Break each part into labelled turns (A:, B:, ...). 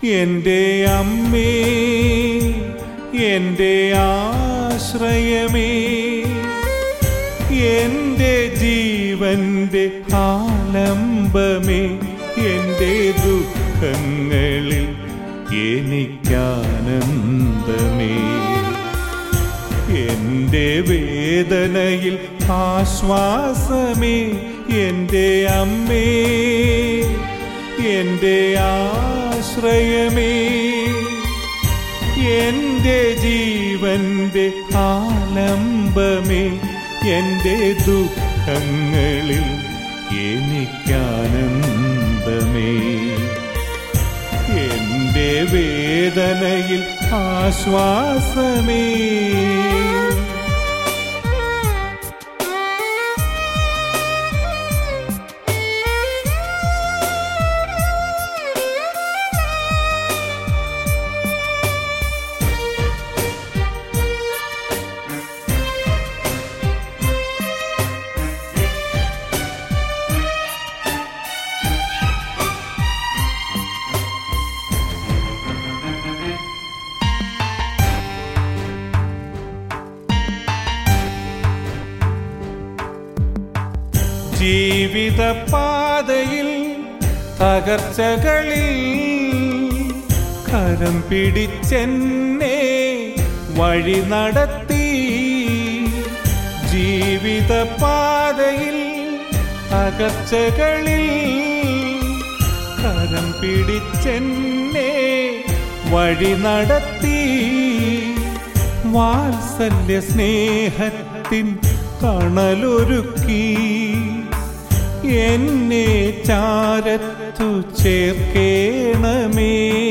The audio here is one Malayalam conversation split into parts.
A: എൻ്റെ അമ്മേ എൻ്റെ ആശ്രയമേ എൻ്റെ ജീവന്റെ ആലംബമേ എൻ്റെ ദുഃഖങ്ങളിൽ എനിക്കാനന്ദമേ എൻ്റെ വേദനയിൽ ആശ്വാസമേ എൻ്റെ അമ്മേ എൻ്റെ ആശ്രയമേ എൻ്റെ ജീവന്റെ ആലംബമേ എൻ്റെ ദുഃഖങ്ങളിൽ എനിക്കാനന്ദമേ എൻ്റെ വേദനയിൽ ആശ്വാസമേ ജീവിത പാതയിൽ തകർച്ചകളിൽ കരം പിടിച്ചെന്നെ വഴി നടത്തി ജീവിത പാതയിൽ തകർച്ചകളിൽ കരം പിടിച്ചെന്നെ വഴി നടത്തി വാത്സല്യ സ്നേഹത്തിൻ തണലൊരുക്കി എന്നെ ചാരത്തു ചേർക്കേണമേ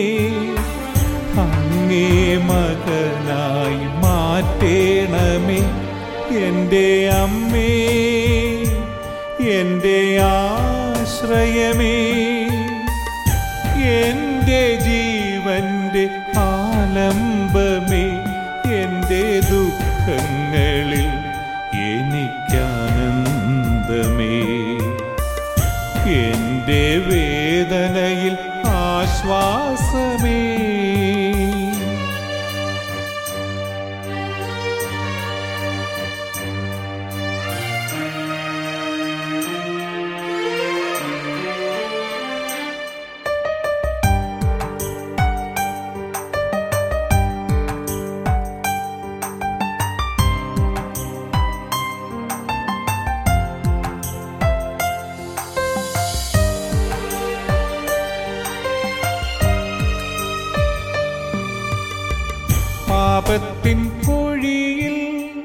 A: അങ്ങേ മകനായി മാറ്റേണമേ എൻ്റെ അമ്മേ എൻ്റെ ആശ്രയമേ എൻ്റെ ജീവന്റെ ആലംബമേ എൻ്റെ ദുഃഖങ്ങളിൽ എനിക്കാനന്ദമേ എൻ്റെ വേദനയിൽ ആശ്വാസമേ പാപത്തിൻ കുഴിയിൽ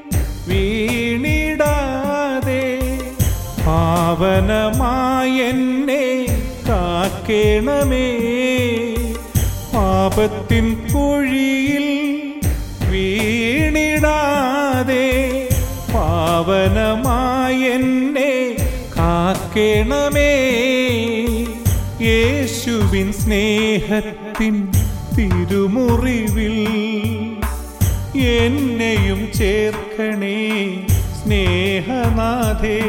A: വീണിടാതെ പാവനമായെന്നെ കാക്കേണമേ പാപത്തിൻ കുഴിയിൽ വീണിടാതെ പാവനമായെന്നെ കാക്കേണമേ യേശുവിൻ സ്നേഹത്തിൻ തിരുമുറിവിൽ എന്നെയും ചേർക്കണേ സ്നേഹനാഥേ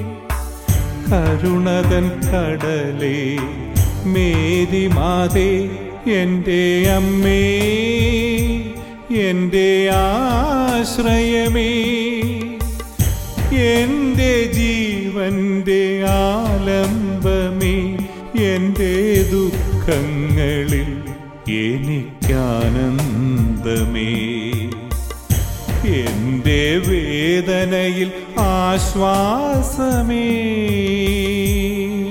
A: കരുണതൻ കടലേ മേരി മാതേ എൻ്റെ അമ്മേ എൻ്റെ ആശ്രയമേ എൻ്റെ ജീവന്റെ ആലംബമേ എൻ്റെ ദുഃഖങ്ങളിൽ എനിക്കാനന്ദമേ എൻ്റെ വേദനയിൽ ആശ്വാസമേ